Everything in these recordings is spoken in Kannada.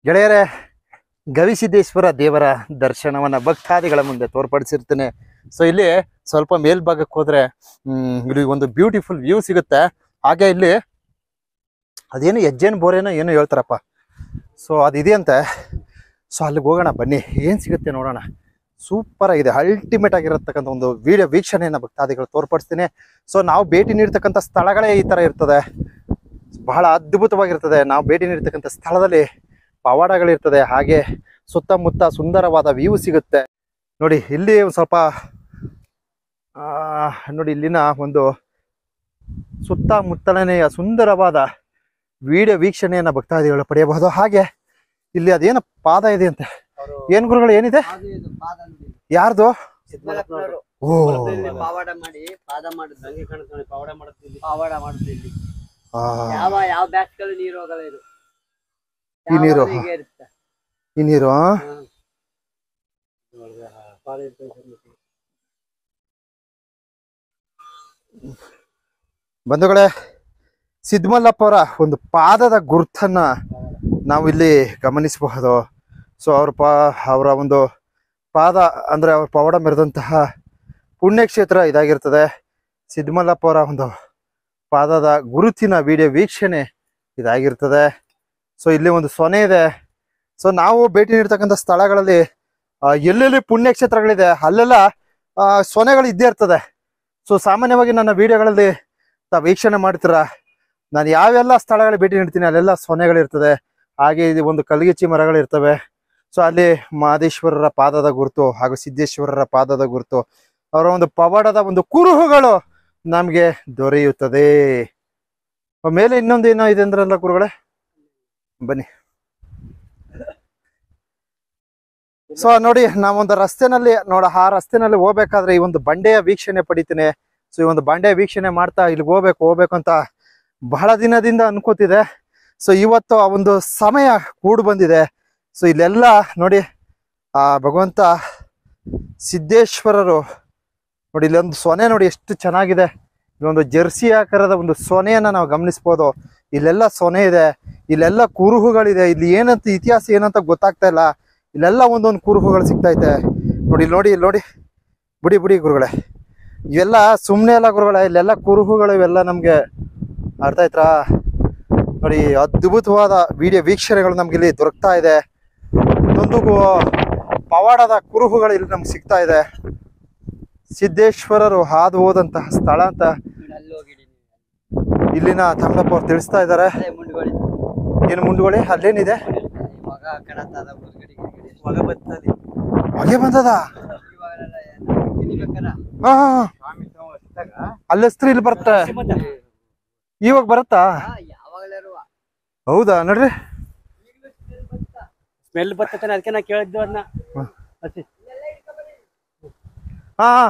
ಗೆಳೆಯರೇ ಗವಿಸಿದ್ದೇಶ್ವರ ದೇವರ ದರ್ಶನವನ್ನ ಭಕ್ತಾದಿಗಳ ಮುಂದೆ ತೋರ್ಪಡಿಸಿರ್ತೇನೆ ಸೊ ಇಲ್ಲಿ ಸ್ವಲ್ಪ ಮೇಲ್ಭಾಗಕ್ಕೆ ಹೋದ್ರೆ ಹ್ಮ್ ಇಲ್ಲಿ ಒಂದು ಬ್ಯೂಟಿಫುಲ್ ವ್ಯೂ ಸಿಗುತ್ತೆ ಹಾಗೆ ಇಲ್ಲಿ ಅದೇನು ಹೆಜ್ಜೆನ್ ಬೋರೇನೋ ಏನೋ ಹೇಳ್ತಾರಪ್ಪ ಸೊ ಅದಿದೆಯಂತೆ ಸೊ ಅಲ್ಲಿಗೆ ಹೋಗೋಣ ಬನ್ನಿ ಏನು ಸಿಗುತ್ತೆ ನೋಡೋಣ ಸೂಪರ್ ಆಗಿದೆ ಅಲ್ಟಿಮೇಟ್ ಆಗಿರತಕ್ಕಂಥ ಒಂದು ವಿಡಿಯೋ ವೀಕ್ಷಣೆಯನ್ನು ಭಕ್ತಾದಿಗಳು ತೋರ್ಪಡಿಸ್ತೀನಿ ಸೊ ನಾವು ಭೇಟಿ ನೀಡ್ತಕ್ಕಂಥ ಸ್ಥಳಗಳೇ ಈ ಥರ ಇರ್ತದೆ ಬಹಳ ಅದ್ಭುತವಾಗಿರ್ತದೆ ನಾವು ಭೇಟಿ ನೀಡ್ತಕ್ಕಂಥ ಸ್ಥಳದಲ್ಲಿ ಪವಾಡಗಳಿರ್ತದೆ ಹಾಗೆ ಸುತ್ತಮುತ್ತ ಸುಂದರವಾದ ವ್ಯೂ ಸಿಗುತ್ತೆ ನೋಡಿ ಇಲ್ಲಿ ಒಂದು ಸ್ವಲ್ಪ ಆ, ನೋಡಿ ಇಲ್ಲಿನ ಒಂದು ಸುತ್ತಮುತ್ತಲನೆಯ ಸುಂದರವಾದ ವಿಡಿಯೋ ವೀಕ್ಷಣೆಯನ್ನ ಭಕ್ತಾದಿಗಳು ಪಡೆಯಬಹುದು ಹಾಗೆ ಇಲ್ಲಿ ಅದೇನ ಪಾದ ಇದೆ ಅಂತೆ ಏನ್ ಗುರುಗಳು ಏನಿದೆ ಯಾರ್ದು ಸಿದ್ಧಮಲ್ಲಪ್ಪನವರು ಓ ಇಲ್ಲಿ ಪಾವಾಡ ಮಾಡಿ ಪಾದ ಮಾಡಿದ್ರು ಹಂಗೆ ಕಾಣುತ್ತೆ ನೋಡಿ ಪಾವಾಡ ಮಾಡುತ್ತೆ ಇಲ್ಲಿ ಪಾವಾಡ ಮಾಡುತ್ತೆ ಇಲ್ಲಿ ಆ, ಯಾವ ಯಾವ ಬ್ಯಾಚ್ಗಳು ನೀರು ಹೋಗಲ್ಲ ಇದು ಈ ನೀರು? ಯಾವಾಗ್ಲೂ ಹೀಗೆ ಇರುತ್ತೆ ಈ ನೀರು ಆ? ಹ್ಮ್. ನೋಡ್ದೆ, ಆ, ಪಾದ ಇರ್ತದೆ ಸರಿ. ಬಂಧುಗಳೇ ಸಿದ್ಮಲ್ಲಪ್ಪ ಅವರ ಒಂದು ಪಾದದ ಗುರುತನ್ನ ನಾವು ಇಲ್ಲಿ ಗಮನಿಸಬಹುದು ಸೊ ಅವ್ರ ಪಾ ಅವರ ಒಂದು ಪಾದ ಅಂದ್ರೆ ಅವ್ರ ಪವಾಡ ಮೆರೆದಂತಹ ಪುಣ್ಯಕ್ಷೇತ್ರ ಇದಾಗಿರ್ತದೆ ಸಿದ್ಮಲ್ಲಪ್ಪ ಅವರ ಒಂದು ಪಾದದ ಗುರುತಿನ ವಿಡಿಯೋ ವೀಕ್ಷಣೆ ಇದಾಗಿರ್ತದೆ ಸೊ ಇಲ್ಲಿ ಒಂದು ಸೊನೆ ಇದೆ ಸೊ ನಾವು ಭೇಟಿ ನೀಡ್ತಕ್ಕಂಥ ಸ್ಥಳಗಳಲ್ಲಿ ಆ, ಎಲ್ಲೆಲ್ಲಿ ಪುಣ್ಯಕ್ಷೇತ್ರಗಳಿದೆ ಅಲ್ಲೆಲ್ಲ ಆ, ಸೊನೆಗಳು ಇದ್ದೇ ಇರ್ತದೆ ಸೊ ಸಾಮಾನ್ಯವಾಗಿ ನನ್ನ ವಿಡಿಯೋಗಳಲ್ಲಿ ತಾವು ವೀಕ್ಷಣೆ ಮಾಡ್ತೀರಾ ನಾನು ಯಾವೆಲ್ಲ ಸ್ಥಳಗಳಿಗೆ ಭೇಟಿ ನೀಡ್ತೀನಿ ಅಲ್ಲೆಲ್ಲ ಸೊನೆಗಳಿರ್ತದೆ ಹಾಗೆ ಇದು ಒಂದು ಕಲ್ಗಿಚ್ಚಿ ಮರಗಳಿರ್ತವೆ ಸೊ ಅಲ್ಲಿ ಮಹದೇಶ್ವರರ ಪಾದದ ಗುರುತು ಹಾಗೂ ಸಿದ್ದೇಶ್ವರರ ಪಾದದ ಗುರುತು ಅವರ ಒಂದು ಪವಾಡದ ಒಂದು ಕುರುಹುಗಳು ನಮಗೆ ದೊರೆಯುತ್ತದೆ ಮೇಲೆ ಇನ್ನೊಂದು ಏನೋ ಇದೆ ಅಂದ್ರಲ್ಲ ಗುರುಗಳೇ ಬನ್ನಿ ಸೊ ನೋಡಿ ನಾವೊಂದು ರಸ್ತೆನಲ್ಲಿ ನೋಡ ಆ ರಸ್ತೆನಲ್ಲಿ ಹೋಗ್ಬೇಕಾದ್ರೆ ಈ ಒಂದು ಬಂಡೆಯ ವೀಕ್ಷಣೆ ಪಡಿತೀನಿ ಸೊ ಈ ಒಂದು ಬಂಡೆ ವೀಕ್ಷಣೆ ಮಾಡ್ತಾ ಇಲ್ಲಿಗೆ ಹೋಗ್ಬೇಕು ಹೋಗ್ಬೇಕು ಅಂತ ಬಹಳ ದಿನದಿಂದ ಅನ್ಕೋತಿದೆ ಸೊ ಇವತ್ತು ಆ ಒಂದು ಸಮಯ ಕೂಡು ಬಂದಿದೆ ಸೊ ಇಲ್ಲೆಲ್ಲ ನೋಡಿ ಆ ಭಗವಂತ ಸಿದ್ದೇಶ್ವರರು ನೋಡಿ ಇಲ್ಲೊಂದು ಸೊನೆ ನೋಡಿ ಎಷ್ಟು ಚೆನ್ನಾಗಿದೆ ಇಲ್ಲೊಂದು ಜರ್ಸಿ ಆಕಾರದ ಒಂದು ಸೊನೆಯನ್ನ ನಾವು ಗಮನಿಸ್ಬೋದು ಇಲ್ಲೆಲ್ಲ ಸೊನೆ ಇದೆ ಇಲ್ಲೆಲ್ಲ ಕುರುಹುಗಳಿದೆ ಇಲ್ಲಿ ಏನಂತ ಇತಿಹಾಸ ಏನಂತ ಗೊತ್ತಾಗ್ತಾ ಇಲ್ಲ ಇಲ್ಲೆಲ್ಲ ಒಂದೊಂದು ಕುರುಹುಗಳು ಸಿಗ್ತೈತೆ ನೋಡಿ ಇಲ್ಲಿ ನೋಡಿ ಇಲ್ಲಿ ನೋಡಿ ಬಿಡಿ ಬಿಡಿ ಗುರುಗಳೇ ಇವೆಲ್ಲ ಸುಮ್ಮನೆ ಅಲ್ಲ ಗುರುಗಳೇ ಇಲ್ಲೆಲ್ಲ ಕುರುಹುಗಳು ಇವೆಲ್ಲ ನಮಗೆ ಅರ್ಥ ಆಯ್ತಾ ನೋಡಿ ಅದ್ಭುತವಾದ ವಿಡಿಯೋ ವೀಕ್ಷಣೆಗಳು ನಮ್ಗೆ ಇಲ್ಲಿ ದೊರಕ್ತಾ ಇದೆ ಒಂದೊಂದು ಪವಾಡದ ಕುರುಹುಗಳು ಇಲ್ಲಿ ನಮ್ಗೆ ಸಿಗ್ತಾ ಇದೆ ಸಿದ್ದೇಶ್ವರರು ಹಾದು ಹೋದಂತಹ ಸ್ಥಳ ಅಂತ ನೋಡಿ, ಅಲ್ಲಿ ಹೋಗಿಡಿ ನೀವು. ಇಲ್ಲಿನ ತಮ್ಮಪ್ಪ ಅವ್ರು ತಿಳಿಸ್ತಾ ಇದ್ದಾರೆ ಅದೇ ಮುಂಡ್ಗೊಳಿ ಏನು ಮುಂಡ್ಗೊಳಿ ಅಲ್ಲೇನಿದೆ ಮಗ ಕಡತದ ಮುದ್ಗಡಿ ಗಿಡ್ಗಡಿ. ಮಗ ಬರ್ತದೆ ಹೊಗೆ ಬಂದದ ಇವಾಗೆಲ್ಲ ಏನು ತಿನ್ಬೇಕಾರ ಹಾ ಹಾ, ಹಾ. ಅಲ್ಲಿ ಹೆಸ್ರು ಇಲ್ಲಿ ಬರುತ್ತೆ ಇವಾಗ ಬರುತ್ತಾ ಯಾವಾಗಲೂ ಹೌದಾ ನೋಡ್ರಿ ಸ್ಮೆಲ್ ಬರ್ತದೆ ಅದಕ್ಕೆ ನಾ ಕೇಳಿದ್ದು ಅದನ್ನ ಹಾ ಹಾ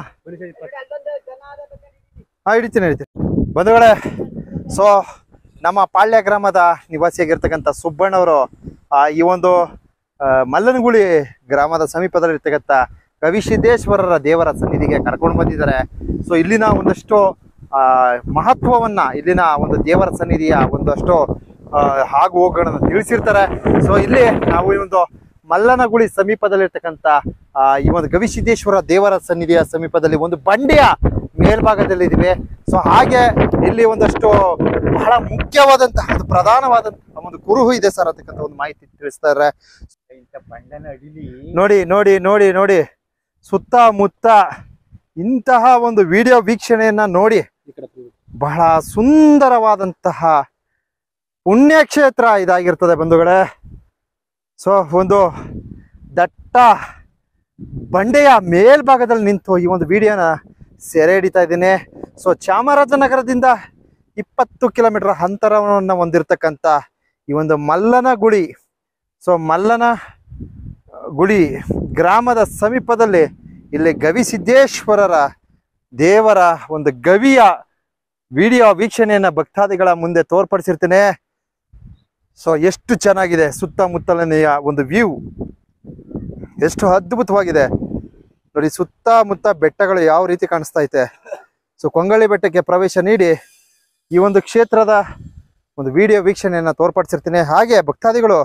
ಹಾ ಹಿಡಿತೀನಿ ಹಿಡಿತೀನಿ ಬಂಧುಗಳೇ ಸೊ ನಮ್ಮ ಪಾಳ್ಯ ಗ್ರಾಮದ ನಿವಾಸಿಯಾಗಿರ್ತಕ್ಕಂಥ ಸುಬ್ಬಣ್ಣವರು ಆ, ಈ ಒಂದು ಆ, ಮಲ್ಲನಗುಳಿ ಗ್ರಾಮದ ಸಮೀಪದಲ್ಲಿ ಇರ್ತಕ್ಕಂಥ ಕವಿಸಿದ್ದೇಶ್ವರರ ದೇವರ ಸನ್ನಿಧಿಗೆ ಕರ್ಕೊಂಡು ಬಂದಿದ್ದಾರೆ ಸೊ ಇಲ್ಲಿನ ಒಂದಷ್ಟು ಆ, ಮಹತ್ವವನ್ನ ಇಲ್ಲಿನ ಒಂದು ದೇವರ ಸನ್ನಿಧಿಯ ಒಂದಷ್ಟು ಆ, ಆಗು ಹೋಗುಗಳನ್ನು ತಿಳಿಸಿರ್ತಾರೆ ಸೊ ಇಲ್ಲಿ ನಾವು ಈ ಒಂದು ಮಲ್ಲನಗುಳಿ ಸಮೀಪದಲ್ಲಿರ್ತಕ್ಕಂಥ ಆ, ಈ ಒಂದು ಗವಿಸಿದ್ದೇಶ್ವರ ದೇವರ ಸನ್ನಿಧಿಯ ಸಮೀಪದಲ್ಲಿ ಒಂದು ಬಂಡೆಯ ಮೇಲ್ಭಾಗದಲ್ಲಿ ಇದಿವೆ ಸೊ ಹಾಗೆ ಇಲ್ಲಿ ಒಂದಷ್ಟು ಬಹಳ ಮುಖ್ಯವಾದಂತಹ ಒಂದು ಪ್ರಧಾನವಾದಂತಹ ಒಂದು ಕುರುಹು ಇದೆ ಸರ್ ಅಂತಕ್ಕಂಥ ಒಂದು ಮಾಹಿತಿ ತಿಳಿಸ್ತಾರೆ ನೋಡಿ ನೋಡಿ ನೋಡಿ ನೋಡಿ ಸುತ್ತಮುತ್ತ ಇಂತಹ ಒಂದು ವಿಡಿಯೋ ವೀಕ್ಷಣೆಯನ್ನ ನೋಡಿ ಬಹಳ ಸುಂದರವಾದಂತಹ ಪುಣ್ಯಕ್ಷೇತ್ರ ಇದಾಗಿರ್ತದೆ ಬಂಧುಗಳೇ ಸೊ ಒಂದು ದಟ್ಟ ಬಂಡೆಯ ಮೇಲ್ಭಾಗದಲ್ಲಿ ನಿಂತು ಈ ಒಂದು ವಿಡಿಯೋನ ಸೆರೆ ಹಿಡಿತಾ ಇದ್ದೀನಿ ಸೊ ಚಾಮರಾಜನಗರದಿಂದ ಇಪ್ಪತ್ತು ಕಿಲೋಮೀಟರ್ ಅಂತರವನ್ನು ಹೊಂದಿರತಕ್ಕಂಥ ಈ ಒಂದು ಮಲ್ಲನ ಗುಡಿ ಸೊ ಮಲ್ಲನ ಗುಡಿ ಗ್ರಾಮದ ಸಮೀಪದಲ್ಲಿ ಇಲ್ಲಿ ಗವಿಸಿದ್ದೇಶ್ವರರ ದೇವರ ಒಂದು ಗವಿಯ ವಿಡಿಯೋ ವೀಕ್ಷಣೆಯನ್ನ ಭಕ್ತಾದಿಗಳ ಮುಂದೆ ತೋರ್ಪಡಿಸಿರ್ತೀನಿ ಸೊ ಎಷ್ಟು ಚೆನ್ನಾಗಿದೆ ಸುತ್ತಮುತ್ತಲನೆಯ ಒಂದು ವ್ಯೂ ಎಷ್ಟು ಅದ್ಭುತವಾಗಿದೆ ನೋಡಿ ಸುತ್ತಮುತ್ತ ಬೆಟ್ಟಗಳು ಯಾವ ರೀತಿ ಕಾಣಿಸ್ತಾ ಐತೆ ಸೊ ಕೊಂಗಳಿ ಬೆಟ್ಟಕ್ಕೆ ಪ್ರವೇಶ ನೀಡಿ ಈ ಒಂದು ಕ್ಷೇತ್ರದ ಒಂದು ವಿಡಿಯೋ ವೀಕ್ಷಣೆಯನ್ನ ತೋರ್ಪಡಿಸಿರ್ತೀನಿ ಹಾಗೆ ಭಕ್ತಾದಿಗಳು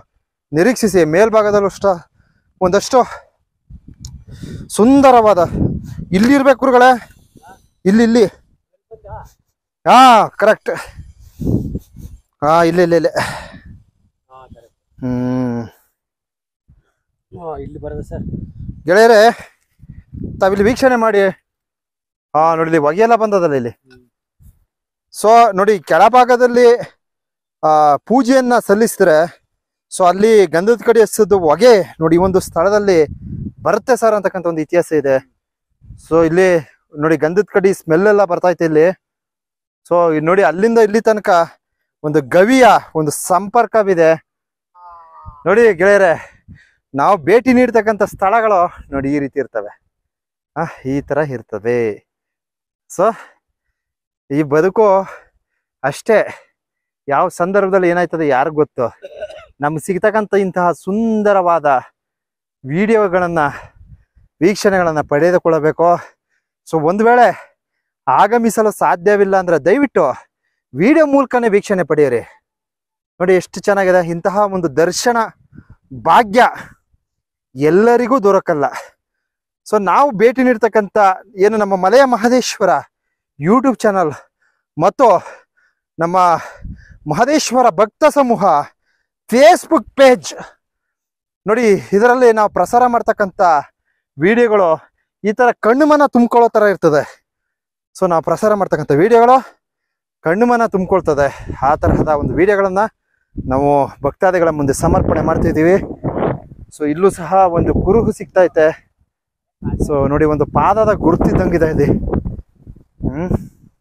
ನಿರೀಕ್ಷಿಸಿ ಮೇಲ್ಭಾಗದಲ್ಲೂ ಅಷ್ಟ ಒಂದಷ್ಟು ಸುಂದರವಾದ ಇಲ್ಲಿರ್ಬೇಕು ಗುರುಗಳೇ ಇಲ್ಲಿ ಇಲ್ಲಿ ಹಾ ಕರೆಕ್ಟ್ ಹಾ ಇಲ್ಲಿ ಇಲ್ಲಿ ಇಲ್ಲಿ ಹಾ correct. ಹ್ಮ್ ಹಾ, ಇಲ್ಲಿ ಬರೋದು ಸರ್ ಗೆಳೆಯರೇ ತಾವಿಲ್ಲಿ ವೀಕ್ಷಣೆ ಮಾಡಿ ಹಾ ನೋಡಿ ಇಲ್ಲಿ ಹೊಗೆ ಎಲ್ಲ ಬಂದದಲ್ಲ ಇಲ್ಲಿ ಸೊ ನೋಡಿ ಕೆಳಭಾಗದಲ್ಲಿ ಆ ಪೂಜೆಯನ್ನ ಸಲ್ಲಿಸಿದ್ರೆ ಸೊ ಅಲ್ಲಿ ಗಂಧದ ಕಡೆ ಎಸೆದು ಹೊಗೆ ನೋಡಿ ಈ ಒಂದು ಸ್ಥಳದಲ್ಲಿ ಬರುತ್ತೆ ಸರ್ ಅಂತಕ್ಕಂಥ ಒಂದು ಇತಿಹಾಸ ಇದೆ ಸೊ ಇಲ್ಲಿ ನೋಡಿ ಗಂಧದ ಕಡಿ ಸ್ಮೆಲ್ ಎಲ್ಲ ಬರ್ತಾ ಐತೆ ಇಲ್ಲಿ ಸೊ ನೋಡಿ ಅಲ್ಲಿಂದ ಇಲ್ಲಿ ತನಕ ಒಂದು ಗವಿಯ ಒಂದು ಸಂಪರ್ಕವಿದೆ ನೋಡಿ ಗೆಳೆಯರೆ ನಾವು ಭೇಟಿ ನೀಡ್ತಕ್ಕಂಥ ಸ್ಥಳಗಳು ನೋಡಿ ಈ ರೀತಿ ಇರ್ತವೆ ಆ ಈ ತರ ಇರ್ತವೆ ಸೊ ಈ ಬದುಕು ಅಷ್ಟೇ ಯಾವ ಸಂದರ್ಭದಲ್ಲಿ ಏನಾಯ್ತದೆ ಯಾರಿಗ್ ಗೊತ್ತು ನಮ್ಗೆ ಸಿಗ್ತಕ್ಕಂಥ ಇಂತಹ ಸುಂದರವಾದ ವಿಡಿಯೋಗಳನ್ನ ವೀಕ್ಷಣೆಗಳನ್ನ ಪಡೆದುಕೊಳ್ಳಬೇಕು ಸೊ ಒಂದು ವೇಳೆ ಆಗಮಿಸಲು ಸಾಧ್ಯವಿಲ್ಲ ಅಂದ್ರೆ ದಯವಿಟ್ಟು ವಿಡಿಯೋ ಮೂಲಕನೇ ವೀಕ್ಷಣೆ ಪಡೆಯಿರಿ ನೋಡಿ ಎಷ್ಟು ಚೆನ್ನಾಗಿದೆ ಇಂತಹ ಒಂದು ದರ್ಶನ ಭಾಗ್ಯ ಎಲ್ಲರಿಗೂ ದೊರಕಲ್ಲ ಸೊ ನಾವು ಭೇಟಿ ನೀಡ್ತಕ್ಕಂಥ ಏನು ನಮ್ಮ ಮಲೆಯ ಮಹದೇಶ್ವರ ಯೂಟ್ಯೂಬ್ ಚಾನಲ್ ಮತ್ತು ನಮ್ಮ ಮಹದೇಶ್ವರ ಭಕ್ತ ಸಮೂಹ ಫೇಸ್ಬುಕ್ ಪೇಜ್ ನೋಡಿ ಇದರಲ್ಲಿ ನಾವು ಪ್ರಸಾರ ಮಾಡ್ತಕ್ಕಂಥ ವಿಡಿಯೋಗಳು ಈ ಥರ ಕಣ್ಣು ಮನ ತುಂಬ್ಕೊಳ್ಳೋ ಥರ ಇರ್ತದೆ ಸೊ ನಾವು ಪ್ರಸಾರ ಮಾಡ್ತಕ್ಕಂಥ ವಿಡಿಯೋಗಳು ಕಣ್ಣು ಮನ ತುಂಬ್ಕೊಳ್ತದೆ ಆ ತರಹದ ಒಂದು ವಿಡಿಯೋಗಳನ್ನ ನಾವು ಭಕ್ತಾದಿಗಳ ಮುಂದೆ ಸಮರ್ಪಣೆ ಮಾಡ್ತಿದ್ದೀವಿ ಸೊ ಇಲ್ಲೂ ಸಹ ಒಂದು ಕುರುಹು ಸಿಗ್ತೈತೆ ಸೊ ನೋಡಿ ಒಂದು ಪಾದದ ಗುರುತಿದ್ದಂಗಿದೆ ಇದೆ ಹ್ಮ್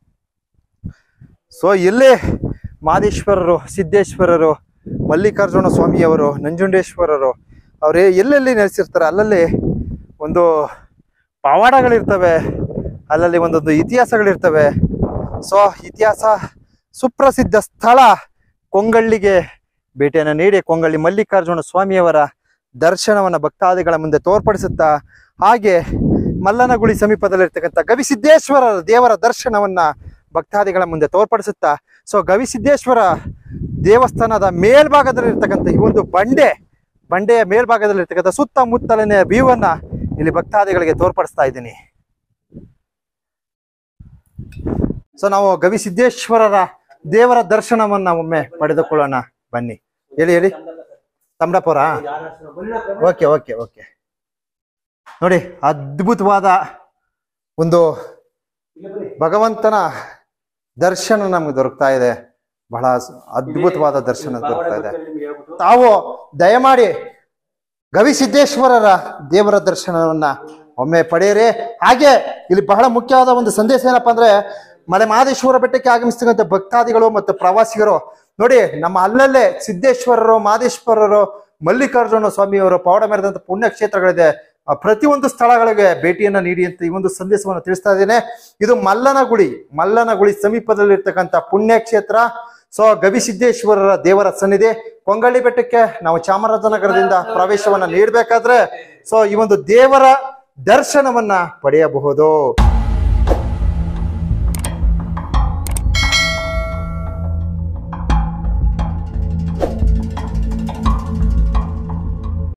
ಸೊ ಎಲ್ಲಿ ಮಾದೇಶ್ವರರು ಸಿದ್ದೇಶ್ವರರು ಮಲ್ಲಿಕಾರ್ಜುನ ಸ್ವಾಮಿಯವರು ನಂಜುಂಡೇಶ್ವರರು ಅವ್ರು ಎಲ್ಲೆಲ್ಲಿ ನೆಲೆಸಿರ್ತಾರೆ ಅಲ್ಲಲ್ಲಿ ಒಂದು ಪವಾಡಗಳಿರ್ತವೆ ಅಲ್ಲಲ್ಲಿ ಒಂದೊಂದು ಇತಿಹಾಸಗಳಿರ್ತವೆ ಸೊ ಇತಿಹಾಸ ಸುಪ್ರಸಿದ್ಧ ಸ್ಥಳ ಕೊಂಗಳ್ಳಿಗೆ ಭೇಟಿಯನ್ನು ನೀಡಿ ಕೊಂಗಳ್ಳಿ ಮಲ್ಲಿಕಾರ್ಜುನ ಸ್ವಾಮಿಯವರ ದರ್ಶನವನ್ನ ಭಕ್ತಾದಿಗಳ ಮುಂದೆ ತೋರ್ಪಡಿಸುತ್ತಾ ಹಾಗೆ ಮಲ್ಲನಗುಳಿ ಸಮೀಪದಲ್ಲಿರ್ತಕ್ಕಂಥ ಗವಿಸಿದ್ದೇಶ್ವರ ದೇವರ ದರ್ಶನವನ್ನ ಭಕ್ತಾದಿಗಳ ಮುಂದೆ ತೋರ್ಪಡಿಸುತ್ತಾ ಸೊ ಗವಿಸಿದ್ದೇಶ್ವರ ದೇವಸ್ಥಾನದ ಮೇಲ್ಭಾಗದಲ್ಲಿರ್ತಕ್ಕಂಥ ಈ ಒಂದು ಬಂಡೆ ಬಂಡೆಯ ಮೇಲ್ಭಾಗದಲ್ಲಿರ್ತಕ್ಕಂಥ ಸುತ್ತಮುತ್ತಲಿನ ವ್ಯೂ ಅನ್ನ ಇಲ್ಲಿ ಭಕ್ತಾದಿಗಳಿಗೆ ತೋರ್ಪಡಿಸ್ತಾ ಇದ್ದೀನಿ ಸೊ ನಾವು ಗವಿಸಿದ್ದೇಶ್ವರರ ದೇವರ ದರ್ಶನವನ್ನ ಒಮ್ಮೆ ಪಡೆದುಕೊಳ್ಳೋಣ ಬನ್ನಿ ಹೇಳಿ ಹೇಳಿ ತಮ್ಡಪುರ ಓಕೆ ಓಕೆ ಓಕೆ ನೋಡಿ ಅದ್ಭುತವಾದ ಒಂದು ಭಗವಂತನ ದರ್ಶನ ನಮ್ಗೆ ದೊರಕ್ತಾ ಇದೆ ಬಹಳ ಸ- ಅದ್ಭುತವಾದ ದರ್ಶನ ದೊರಕ್ತಾ ಇದೆ ತಾವು ದಯಮಾಡಿ ಗವಿಸಿದ್ದೇಶ್ವರರ ದೇವರ ದರ್ಶನವನ್ನ ಒಮ್ಮೆ ಪಡೆಯಿರಿ ಹಾಗೆ ಇಲ್ಲಿ ಬಹಳ ಮುಖ್ಯವಾದ ಒಂದು ಸಂದೇಶ ಏನಪ್ಪಾ ಅಂದ್ರೆ ಮಲೆ ಮಹದೇಶ್ವರ ಬೆಟ್ಟಕ್ಕೆ ಆಗಮಿಸ್ತಕ್ಕಂಥ ಭಕ್ತಾದಿಗಳು ಮತ್ತು ಪ್ರವಾಸಿಗರು ನೋಡಿ ನಮ್ಮ ಅಲ್ಲಲ್ಲೇ ಸಿದ್ದೇಶ್ವರರು ಮಾದೇಶ್ವರರು ಮಲ್ಲಿಕಾರ್ಜುನ ಸ್ವಾಮಿಯವರು ಪವಾಡ ಮೆರೆದಂತ ಪುಣ್ಯ ಕ್ಷೇತ್ರಗಳಿದೆ ಆ ಪ್ರತಿಯೊಂದು ಸ್ಥಳಗಳಿಗೆ ಭೇಟಿಯನ್ನ ನೀಡಿ ಅಂತ ಈ ಒಂದು ಸಂದೇಶವನ್ನು ತಿಳಿಸ್ತಾ ಇದ್ದೇನೆ ಇದು ಮಲ್ಲನಗುಳಿ ಮಲ್ಲನಗುಳಿ ಸಮೀಪದಲ್ಲಿರ್ತಕ್ಕಂಥ ಪುಣ್ಯ ಕ್ಷೇತ್ರ ಸೊ ಗವಿಸಿದ್ದೇಶ್ವರರ ದೇವರ ಸನ್ನಿಧಿ ಕೊಂಗಳ್ಳಿ ಬೆಟ್ಟಕ್ಕೆ ನಾವು ಚಾಮರಾಜನಗರದಿಂದ ಪ್ರವೇಶವನ್ನ ನೀಡಬೇಕಾದ್ರೆ ಸೊ ಈ ಒಂದು ದೇವರ ದರ್ಶನವನ್ನ ಪಡೆಯಬಹುದು